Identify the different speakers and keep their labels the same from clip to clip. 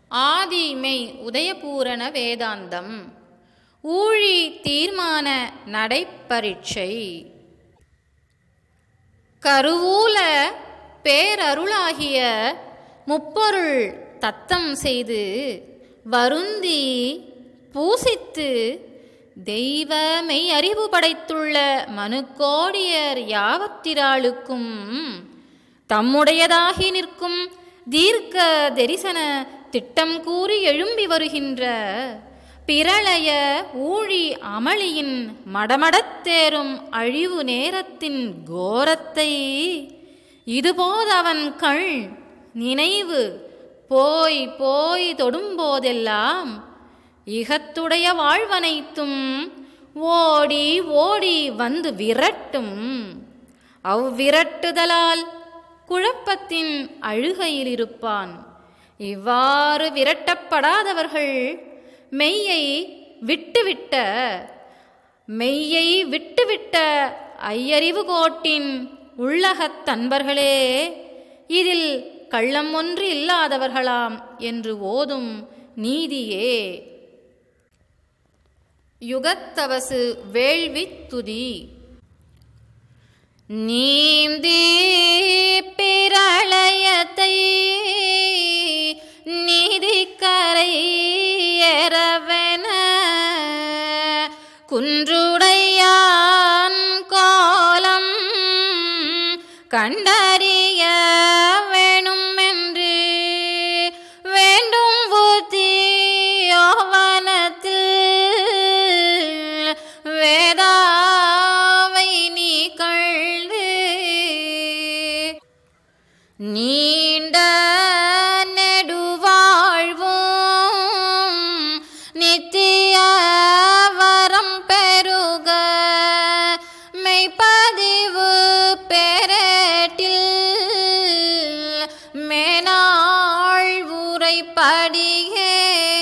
Speaker 1: ஆதிமெய் உதயபூரண வேதாந்தம் ஊழி தீர்மான நடைப்பரீட்சை கருவூல பேரருளாகிய முப்பொருள் தத்தம் செய்து வருந்தி பூசித்து தெய்வமை அறிவு படைத்துள்ள மனுக்கோடியர் யாவத்திராளுக்கும் தம்முடையதாகி நிற்கும் தீர்க்க தரிசன திட்டம் கூறி எழும்பி வருகின்ற பிரளய ஊழி அமளியின் மடமடத்தேறும் அழிவு நேரத்தின் கோரத்தை இதுபோது அவன் கண் நினைவு போய் போய் தொடும்போதெல்லாம் இகத்துடைய வாழ்வனைத்தும் ஓடி ஓடி வந்து விரட்டும் அவ்விரட்டுதலால் குழப்பத்தின் அழுகையில் இருப்பான் இவ்வாறு விரட்டப்படாதவர்கள் மெய்யை விட்டுவிட்ட மெய்யை விட்டுவிட்ட ஐயறிவு கோட்டின் உள்ளகத் தன்பர்களே இதில் கள்ளம் ஒன்று இல்லாதவர்களாம் என்று ஓதும் நீதியே யுகத்தவசு வேள்வித் துதி நீந்தி பிரளயத்தை நீதிக்கரை எறவென குன்றுடையான் கோலம் கண்டறிய வேணுமென்று வேண்டும் புத்தி யோவனத்தில் வேதாவை நீ கழ்ந்து நீண்ட நெடுவாழ்வும் நித்திய வரம் பெருக மெய்ப்பதிவு பெரட்டில் மேனாள் உரைப்படியே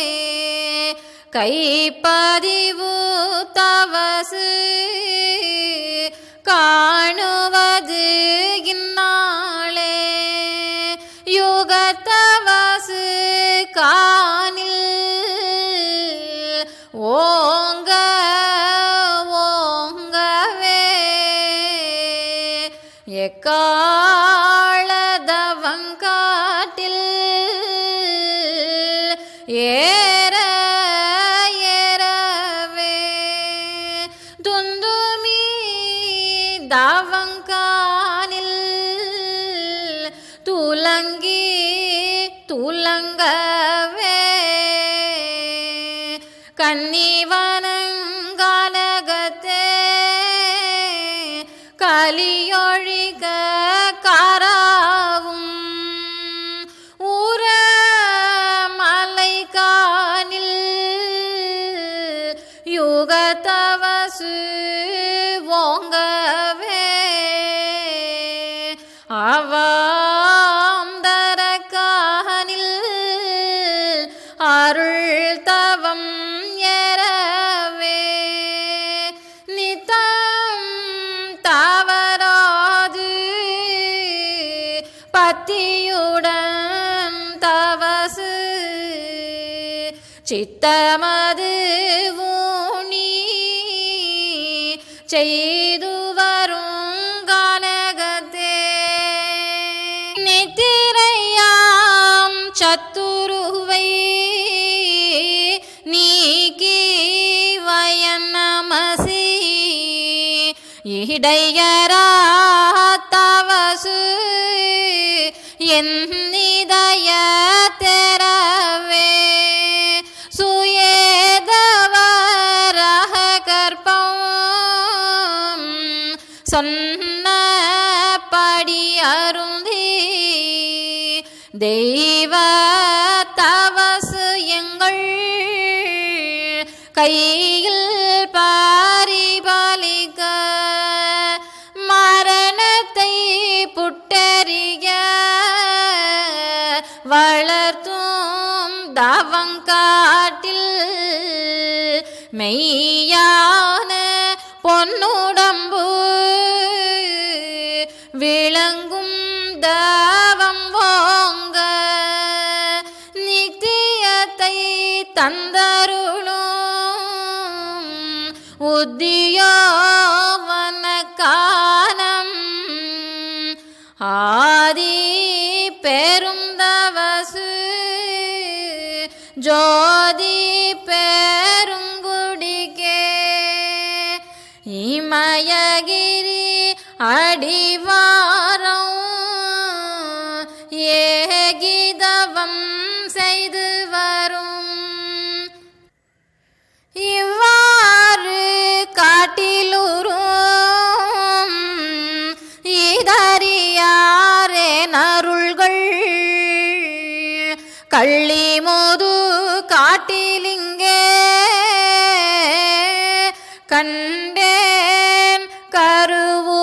Speaker 1: கைப்பதிவு தவசு காணுவது இந்நாளே யுகத்தவசு காணில் ஓங்க ஓங்கவே எக்காளதவங்காட்டில் ஏற ஏறவே துந்துமி தாவங்கானில் துலங்கி துலங்கவே கன்னிவனங்கானகத்தே கலியொழிக காராவும் ஊர மலை காணில் யுகத்தவசு ஓங்கவே அவாம் தரக்கானில் அருள் தவம் எறவே நித்தம் தவறாது பத்தியுடன் தவசு சித்தமது ஊனி செய்து வரும் கனகத்தே நித்திரையாம் சத்துருவை நீக்கி வயன் நமசி இடையரா தவசு என் இதய தெரவே சுயேதவரக கற்பம் சொன்னபடி அருந்தி தெய்வ தவசு எங்கள் கையில் பாரிபாலிக்க மரணத்தை புட்டறிய வளர்த்தும் தவங்காட்டில் மெய்யான பொன்னுடம்பு விளங்கும் தாவம் ஓங்க நித்திய புத்தியோவன காலம் ஆதி பெருந்தவசு ஜோதி பெருங்குடிக்கே இமயகிரி அடிவாரம் ஏகிதவம் செய்து வரும் இவ்வாறு காட்டிலுறும் இதறியாரே நருள்கள் கள்ளிமுது காட்டிலிங்கே கண்டேன் கருவூர்